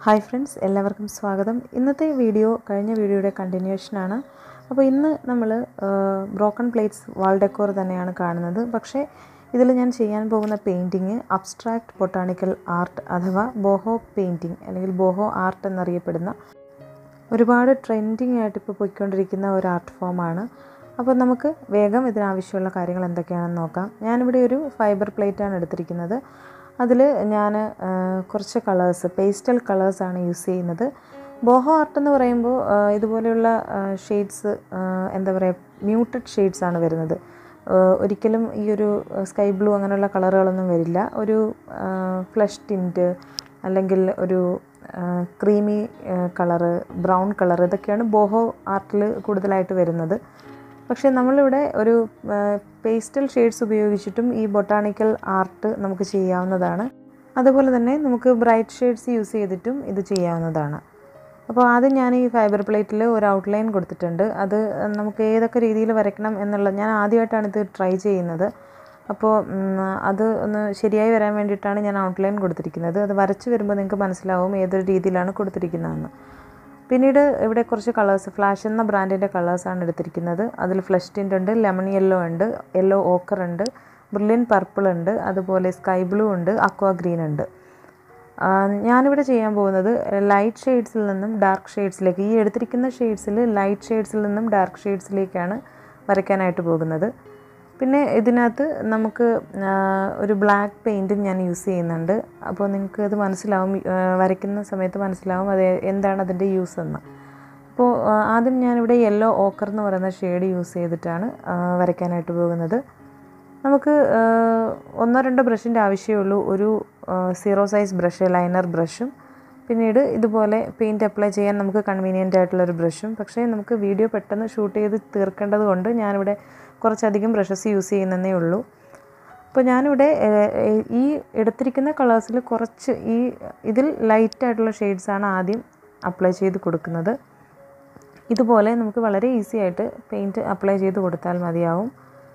hi friends എല്ലാവർക്കും സ്വാഗതം ഇന്നത്തെ വീഡിയോ കഴിഞ്ഞ വീഡിയോയുടെ കണ്ടിന്യൂഷനാണ് അപ്പോൾ ഇന്ന് നമ്മൾ ബ്രോക്കൺ പ്ലേറ്റ്സ് വാൾ ഡെക്കോർ തന്നെയാണ് കാണുന്നത് പക്ഷേ ഇതിൽ ഞാൻ ചെയ്യാൻ പോകുന്ന പെയിൻറ്റിങ് അബ്സ്ട്രാക്റ്റ് ബൊട്ടാണിക്കൽ ആർട്ട് അഥവാ ബോഹോ പെയിൻറ്റിങ് അല്ലെങ്കിൽ ബോഹോ ആർട്ട് എന്നറിയപ്പെടുന്ന ഒരുപാട് ട്രെൻഡിങ് ആയിട്ട് ഇപ്പോൾ പോയിക്കൊണ്ടിരിക്കുന്ന ഒരു ആർട്ട് ഫോമാണ് അപ്പോൾ നമുക്ക് വേഗം ഇതിനാവശ്യമുള്ള കാര്യങ്ങൾ എന്തൊക്കെയാണെന്ന് നോക്കാം ഞാനിവിടെ ഒരു ഫൈബർ പ്ലേറ്റാണ് എടുത്തിരിക്കുന്നത് അതിൽ ഞാൻ കുറച്ച് കളേഴ്സ് പേസ്റ്റൽ കളേഴ്സാണ് യൂസ് ചെയ്യുന്നത് ബോഹോ ആർട്ട് എന്ന് പറയുമ്പോൾ ഇതുപോലെയുള്ള ഷെയ്ഡ്സ് എന്താ പറയുക മ്യൂട്ടഡ് ഷെയ്ഡ്സ് ആണ് വരുന്നത് ഒരിക്കലും ഈ ഒരു സ്കൈ ബ്ലൂ അങ്ങനെയുള്ള കളറുകളൊന്നും വരില്ല ഒരു ഫ്ലഷ് ടിൻറ്റ് അല്ലെങ്കിൽ ഒരു ക്രീമി കളറ് ബ്രൗൺ കളർ ഇതൊക്കെയാണ് ബോഹോ ആർട്ടിൽ കൂടുതലായിട്ട് വരുന്നത് പക്ഷേ നമ്മളിവിടെ ഒരു പേസ്റ്റൽ ഷെയ്ഡ്സ് ഉപയോഗിച്ചിട്ടും ഈ ബൊട്ടാണിക്കൽ ആർട്ട് നമുക്ക് ചെയ്യാവുന്നതാണ് അതുപോലെ തന്നെ നമുക്ക് ബ്രൈറ്റ് ഷെയ്ഡ്സ് യൂസ് ചെയ്തിട്ടും ഇത് ചെയ്യാവുന്നതാണ് അപ്പോൾ ആദ്യം ഞാൻ ഈ ഫൈബർ പ്ലേറ്റിൽ ഒരു ഔട്ട്ലൈൻ കൊടുത്തിട്ടുണ്ട് അത് നമുക്ക് ഏതൊക്കെ രീതിയിൽ വരയ്ക്കണം എന്നുള്ളത് ഞാൻ ആദ്യമായിട്ടാണ് ഇത് ട്രൈ ചെയ്യുന്നത് അപ്പോൾ അത് ഒന്ന് ശരിയായി വരാൻ വേണ്ടിയിട്ടാണ് ഞാൻ ഔട്ട്ലൈൻ കൊടുത്തിരിക്കുന്നത് അത് വരച്ച് വരുമ്പോൾ നിങ്ങൾക്ക് മനസ്സിലാവും ഏതൊരു രീതിയിലാണ് കൊടുത്തിരിക്കുന്നതെന്ന് പിന്നീട് ഇവിടെ കുറച്ച് കളേഴ്സ് ഫ്ലാഷ് എന്ന ബ്രാൻഡിൻ്റെ കളേഴ്സാണ് എടുത്തിരിക്കുന്നത് അതിൽ ഫ്ലഷ് ടിൻ്റ് ഉണ്ട് ലെമൺ യെല്ലോ ഉണ്ട് യെല്ലോ ഓക്കർ ഉണ്ട് ബ്രില്യൻ പർപ്പിൾ ഉണ്ട് അതുപോലെ സ്കൈ ബ്ലൂ ഉണ്ട് അക്വ ഗ്രീൻ ഉണ്ട് ഞാനിവിടെ ചെയ്യാൻ പോകുന്നത് ലൈറ്റ് ഷെയ്ഡ്സിൽ നിന്നും ഡാർക്ക് ഷെയ്ഡ്സിലേക്ക് ഈ എടുത്തിരിക്കുന്ന ഷെയ്ഡ്സിൽ ലൈറ്റ് ഷെയ്ഡ്സിൽ നിന്നും ഡാർക്ക് ഷെയ്ഡ്സിലേക്കാണ് വരയ്ക്കാനായിട്ട് പോകുന്നത് പിന്നെ ഇതിനകത്ത് നമുക്ക് ഒരു ബ്ലാക്ക് പെയിൻറ്റും ഞാൻ യൂസ് ചെയ്യുന്നുണ്ട് അപ്പോൾ നിങ്ങൾക്ക് അത് മനസ്സിലാവും വരയ്ക്കുന്ന സമയത്ത് മനസ്സിലാവും അത് എന്താണ് അതിൻ്റെ യൂസ് എന്ന് അപ്പോൾ ആദ്യം ഞാനിവിടെ യെല്ലോ ഓക്കർ എന്ന് പറയുന്ന ഷെയ്ഡ് യൂസ് ചെയ്തിട്ടാണ് വരയ്ക്കാനായിട്ട് പോകുന്നത് നമുക്ക് ഒന്നോ രണ്ടോ ബ്രഷിൻ്റെ ആവശ്യമേ ഉള്ളൂ ഒരു സീറോ സൈസ് ബ്രഷ് ലൈനർ ബ്രഷും പിന്നീട് ഇതുപോലെ പെയിൻറ്റ് അപ്ലൈ ചെയ്യാൻ നമുക്ക് കൺവീനിയൻ്റ് ആയിട്ടുള്ളൊരു ബ്രഷും പക്ഷേ നമുക്ക് വീഡിയോ പെട്ടെന്ന് ഷൂട്ട് ചെയ്ത് തീർക്കേണ്ടത് കൊണ്ട് ഞാനിവിടെ കുറച്ചധികം ബ്രഷസ് യൂസ് ചെയ്യുന്നതേ ഉള്ളൂ അപ്പോൾ ഞാനിവിടെ ഈ എടുത്തിരിക്കുന്ന കളേഴ്സിൽ കുറച്ച് ഈ ഇതിൽ ലൈറ്റ് ആയിട്ടുള്ള ഷെയ്ഡ്സാണ് ആദ്യം അപ്ലൈ ചെയ്ത് കൊടുക്കുന്നത് ഇതുപോലെ നമുക്ക് വളരെ ഈസി ആയിട്ട് പെയിൻറ്റ് അപ്ലൈ ചെയ്ത് കൊടുത്താൽ മതിയാവും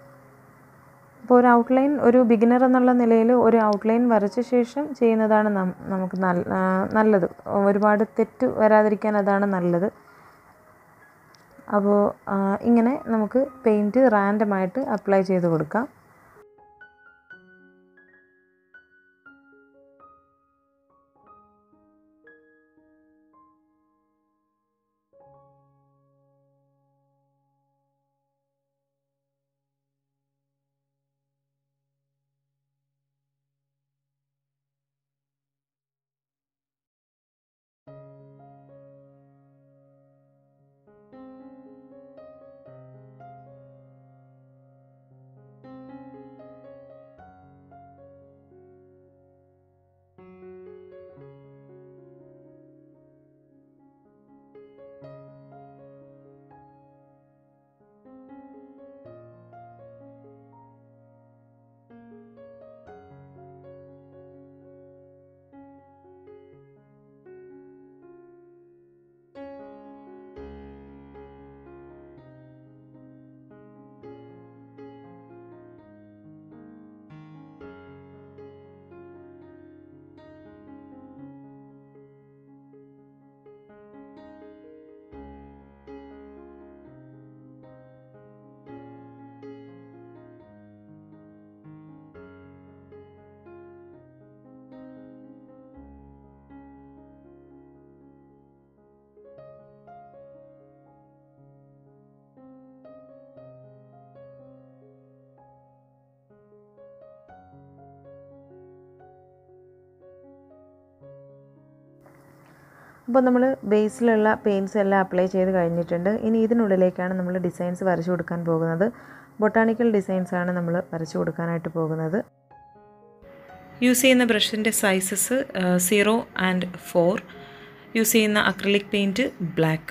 അപ്പോൾ ഒരു ഔട്ട്ലൈൻ ഒരു ബിഗിനർ എന്നുള്ള നിലയിൽ ഒരു ഔട്ട്ലൈൻ വരച്ച ശേഷം ചെയ്യുന്നതാണ് നമുക്ക് നല്ലത് ഒരുപാട് തെറ്റ് വരാതിരിക്കാൻ അതാണ് നല്ലത് അപ്പോൾ ഇങ്ങനെ നമുക്ക് പെയിൻറ്റ് റാൻഡമായിട്ട് അപ്ലൈ ചെയ്ത് കൊടുക്കാം അപ്പോൾ നമ്മൾ ബേസിലുള്ള പെയിൻറ്റ്സ് എല്ലാം അപ്ലൈ ചെയ്ത് കഴിഞ്ഞിട്ടുണ്ട് ഇനി ഇതിനുള്ളിലേക്കാണ് നമ്മൾ ഡിസൈൻസ് വരച്ചു കൊടുക്കാൻ പോകുന്നത് ബൊട്ടാണിക്കൽ ഡിസൈൻസ് ആണ് നമ്മൾ വരച്ചു കൊടുക്കാനായിട്ട് പോകുന്നത് യൂസ് ചെയ്യുന്ന ബ്രഷിൻ്റെ sizes zero and four use ചെയ്യുന്ന അക്രലിക് പെയിൻറ്റ് ബ്ലാക്ക്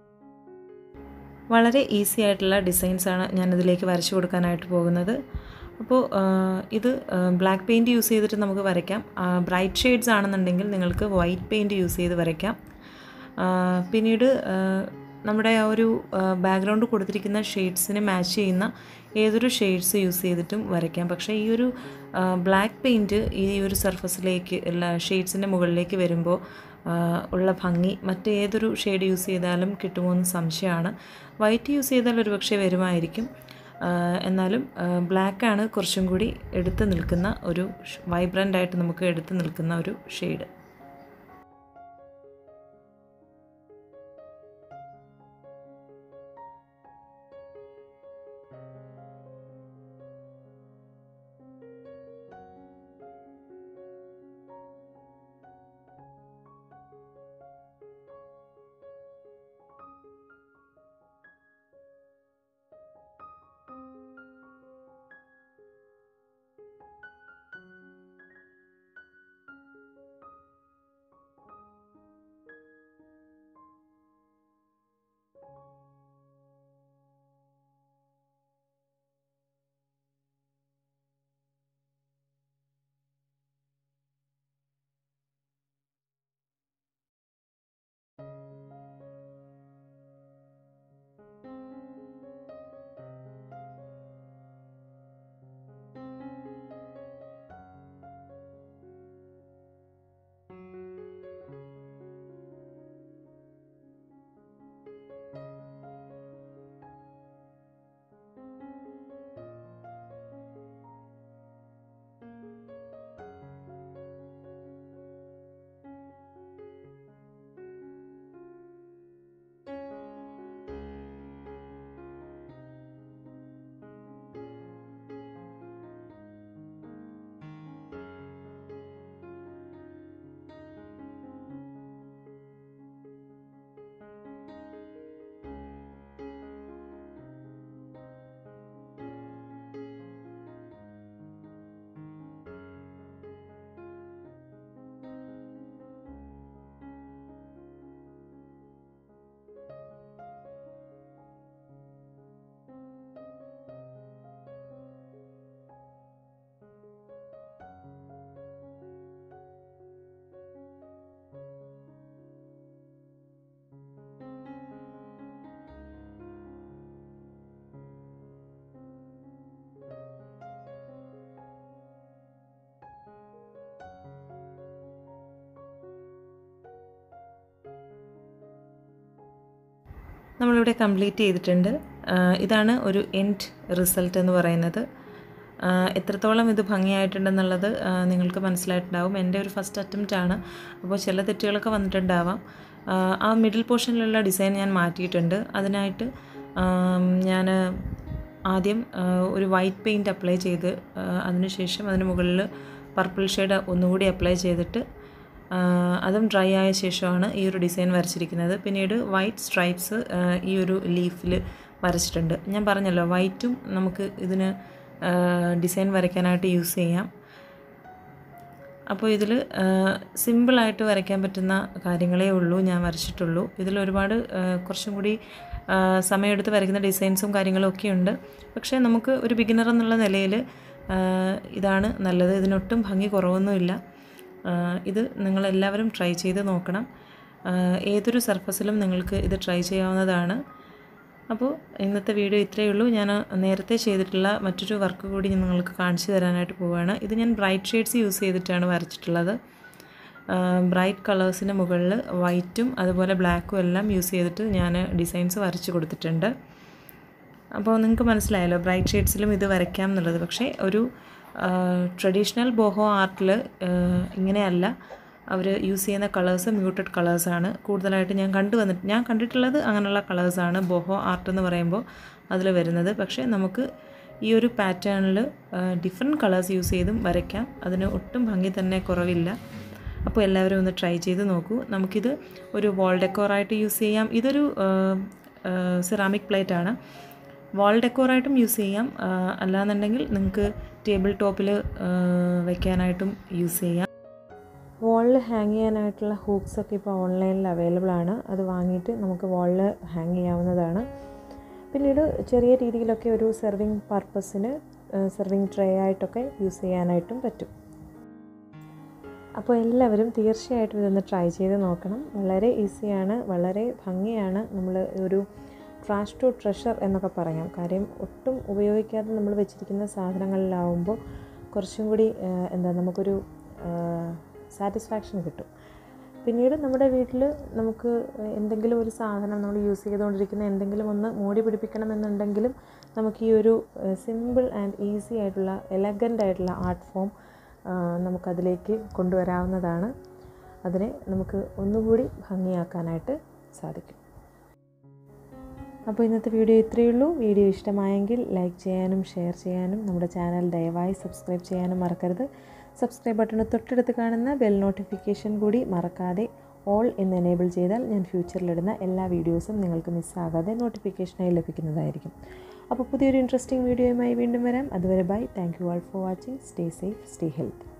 വളരെ ഈസി ആയിട്ടുള്ള ഡിസൈൻസാണ് ഞാനിതിലേക്ക് വരച്ചു കൊടുക്കാനായിട്ട് പോകുന്നത് അപ്പോൾ ഇത് ബ്ലാക്ക് പെയിൻറ്റ് യൂസ് ചെയ്തിട്ട് നമുക്ക് വരയ്ക്കാം ബ്രൈറ്റ് ഷെയ്ഡ്സ് ആണെന്നുണ്ടെങ്കിൽ നിങ്ങൾക്ക് വൈറ്റ് പെയിൻറ്റ് യൂസ് ചെയ്ത് വരയ്ക്കാം പിന്നീട് നമ്മുടെ ആ ഒരു ബാക്ക്ഗ്രൗണ്ട് കൊടുത്തിരിക്കുന്ന ഷെയ്ഡ്സിന് മാച്ച് ചെയ്യുന്ന ഏതൊരു ഷെയ്ഡ്സ് യൂസ് ചെയ്തിട്ടും വരയ്ക്കാം പക്ഷേ ഈ ഒരു ബ്ലാക്ക് പെയിൻറ്റ് ഈ ഒരു സർഫസിലേക്ക് എല്ലാ ഷെയ്ഡ്സിൻ്റെ മുകളിലേക്ക് വരുമ്പോൾ ഉള്ള ഭംഗി മറ്റേതൊരു ഷെയ്ഡ് യൂസ് ചെയ്താലും കിട്ടുമോ എന്ന് സംശയമാണ് വൈറ്റ് യൂസ് ചെയ്താൽ ഒരുപക്ഷെ വരുമായിരിക്കും എന്നാലും ബ്ലാക്കാണ് കുറച്ചും കൂടി എടുത്ത് നിൽക്കുന്ന ഒരു വൈബ്രൻ്റ് ആയിട്ട് നമുക്ക് എടുത്ത് നിൽക്കുന്ന ഒരു ഷെയ്ഡ് നമ്മളിവിടെ കംപ്ലീറ്റ് ചെയ്തിട്ടുണ്ട് ഇതാണ് ഒരു എൻഡ് റിസൾട്ട് എന്ന് പറയുന്നത് എത്രത്തോളം ഇത് ഭംഗിയായിട്ടുണ്ടെന്നുള്ളത് നിങ്ങൾക്ക് മനസ്സിലായിട്ടുണ്ടാവും എൻ്റെ ഒരു ഫസ്റ്റ് അറ്റംപ്റ്റ് ആണ് അപ്പോൾ ചില തെറ്റുകളൊക്കെ വന്നിട്ടുണ്ടാവാം ആ മിഡിൽ പോർഷനിലുള്ള ഡിസൈൻ ഞാൻ മാറ്റിയിട്ടുണ്ട് അതിനായിട്ട് ഞാൻ ആദ്യം ഒരു വൈറ്റ് പെയിൻറ്റ് അപ്ലൈ ചെയ്ത് അതിനുശേഷം അതിന് മുകളിൽ പർപ്പിൾ ഷെയ്ഡ് ഒന്നുകൂടി അപ്ലൈ ചെയ്തിട്ട് അതും ഡ്രൈ ആയ ശേഷമാണ് ഈ ഒരു ഡിസൈൻ വരച്ചിരിക്കുന്നത് പിന്നീട് വൈറ്റ് സ്ട്രൈപ്സ് ഈ ഒരു ലീഫിൽ വരച്ചിട്ടുണ്ട് ഞാൻ പറഞ്ഞല്ലോ വൈറ്റും നമുക്ക് ഇതിന് ഡിസൈൻ വരയ്ക്കാനായിട്ട് യൂസ് ചെയ്യാം അപ്പോൾ ഇതിൽ സിമ്പിളായിട്ട് വരയ്ക്കാൻ പറ്റുന്ന കാര്യങ്ങളേ ഉള്ളൂ ഞാൻ വരച്ചിട്ടുള്ളൂ ഇതിൽ ഒരുപാട് കുറച്ചും കൂടി സമയമെടുത്ത് വരയ്ക്കുന്ന ഡിസൈൻസും കാര്യങ്ങളും ഒക്കെ ഉണ്ട് പക്ഷേ നമുക്ക് ഒരു ബിഗിനർ എന്നുള്ള നിലയിൽ ഇതാണ് നല്ലത് ഇതിനൊട്ടും ഭംഗി കുറവൊന്നുമില്ല ഇത് നിങ്ങളെല്ലാവരും ട്രൈ ചെയ്ത് നോക്കണം ഏതൊരു സർഫസിലും നിങ്ങൾക്ക് ഇത് ട്രൈ ചെയ്യാവുന്നതാണ് അപ്പോൾ ഇന്നത്തെ വീഡിയോ ഇത്രയേ ഉള്ളൂ ഞാൻ നേരത്തെ ചെയ്തിട്ടുള്ള മറ്റൊരു വർക്ക് കൂടി ഞാൻ നിങ്ങൾക്ക് കാണിച്ചു തരാനായിട്ട് പോവുകയാണ് ഇത് ഞാൻ ബ്രൈറ്റ് ഷെയ്ഡ്സ് യൂസ് ചെയ്തിട്ടാണ് വരച്ചിട്ടുള്ളത് ബ്രൈറ്റ് കളേഴ്സിന് മുകളിൽ വൈറ്റും അതുപോലെ ബ്ലാക്കും എല്ലാം യൂസ് ചെയ്തിട്ട് ഞാൻ ഡിസൈൻസ് വരച്ച് കൊടുത്തിട്ടുണ്ട് അപ്പോൾ നിങ്ങൾക്ക് മനസ്സിലായല്ലോ ബ്രൈറ്റ് ഷെയ്ഡ്സിലും ഇത് വരയ്ക്കാം എന്നുള്ളത് പക്ഷേ ഒരു ട്രഡീഷണൽ ബോഹോ ആർട്ടിൽ ഇങ്ങനെയല്ല അവർ യൂസ് ചെയ്യുന്ന കളേഴ്സ് മ്യൂട്ടഡ് കളേഴ്സാണ് കൂടുതലായിട്ട് ഞാൻ കണ്ടു വന്നിട്ട് ഞാൻ കണ്ടിട്ടുള്ളത് അങ്ങനെയുള്ള കളേഴ്സാണ് ബോഹോ ആർട്ട് എന്ന് പറയുമ്പോൾ അതിൽ വരുന്നത് പക്ഷേ നമുക്ക് ഈ ഒരു പാറ്റേണിൽ ഡിഫറെൻറ്റ് കളേഴ്സ് യൂസ് ചെയ്തും വരയ്ക്കാം അതിന് ഒട്ടും ഭംഗി തന്നെ കുറവില്ല അപ്പോൾ എല്ലാവരും ഒന്ന് ട്രൈ ചെയ്ത് നോക്കൂ നമുക്കിത് ഒരു വോൾ ഡെക്കോറായിട്ട് യൂസ് ചെയ്യാം ഇതൊരു സിറാമിക് പ്ലേറ്റ് ആണ് വാൾ ഡെക്കോറായിട്ടും യൂസ് ചെയ്യാം അല്ലാന്നുണ്ടെങ്കിൽ നിങ്ങൾക്ക് ടേബിൾ ടോപ്പിൽ വയ്ക്കാനായിട്ടും യൂസ് ചെയ്യാം വാളിൽ ഹാങ് ചെയ്യാനായിട്ടുള്ള ഹൂക്സ് ഒക്കെ ഇപ്പോൾ ഓൺലൈനിൽ അവൈലബിൾ ആണ് അത് വാങ്ങിയിട്ട് നമുക്ക് വാളിൽ ഹാങ് ചെയ്യാവുന്നതാണ് പിന്നീട് ചെറിയ രീതിയിലൊക്കെ ഒരു സെർവിങ് പർപ്പസിന് സെർവിങ് ട്രേ ആയിട്ടൊക്കെ യൂസ് ചെയ്യാനായിട്ടും പറ്റും അപ്പോൾ എല്ലാവരും തീർച്ചയായിട്ടും ഇതൊന്ന് ട്രൈ ചെയ്ത് നോക്കണം വളരെ ഈസിയാണ് വളരെ ഭംഗിയാണ് നമ്മൾ ഒരു ട്രാഷ് ടു ട്രഷർ എന്നൊക്കെ പറയാം കാര്യം ഒട്ടും ഉപയോഗിക്കാതെ നമ്മൾ വെച്ചിരിക്കുന്ന സാധനങ്ങളിലാവുമ്പോൾ കുറച്ചും കൂടി എന്താ നമുക്കൊരു സാറ്റിസ്ഫാക്ഷൻ കിട്ടും പിന്നീട് നമ്മുടെ വീട്ടിൽ നമുക്ക് എന്തെങ്കിലും ഒരു സാധനം നമ്മൾ യൂസ് ചെയ്തുകൊണ്ടിരിക്കുന്ന എന്തെങ്കിലും ഒന്ന് മൂടി പിടിപ്പിക്കണമെന്നുണ്ടെങ്കിലും നമുക്ക് ഈ ഒരു സിമ്പിൾ ആൻഡ് ഈസി ആയിട്ടുള്ള എലഗൻ്റ് ആയിട്ടുള്ള ആർട്ട് ഫോം നമുക്കതിലേക്ക് കൊണ്ടുവരാവുന്നതാണ് അതിനെ നമുക്ക് ഒന്നുകൂടി ഭംഗിയാക്കാനായിട്ട് സാധിക്കും അപ്പോൾ ഇന്നത്തെ വീഡിയോ ഇത്രയേ ഉള്ളൂ വീഡിയോ ഇഷ്ടമായെങ്കിൽ ലൈക്ക് ചെയ്യാനും ഷെയർ ചെയ്യാനും നമ്മുടെ ചാനൽ ദയവായി സബ്സ്ക്രൈബ് ചെയ്യാനും മറക്കരുത് സബ്സ്ക്രൈബ് ബട്ടണ് തൊട്ടടുത്ത് കാണുന്ന ബെൽ നോട്ടിഫിക്കേഷൻ കൂടി മറക്കാതെ ഓൾ എന്ന് എനേബിൾ ചെയ്താൽ ഞാൻ ഫ്യൂച്ചറിലിടുന്ന എല്ലാ വീഡിയോസും നിങ്ങൾക്ക് മിസ്സാകാതെ നോട്ടിഫിക്കേഷനായി ലഭിക്കുന്നതായിരിക്കും അപ്പോൾ പുതിയൊരു ഇൻട്രസ്റ്റിംഗ് വീഡിയോയുമായി വീണ്ടും വരാം അതുവരെ bye thank you all for watching stay safe stay health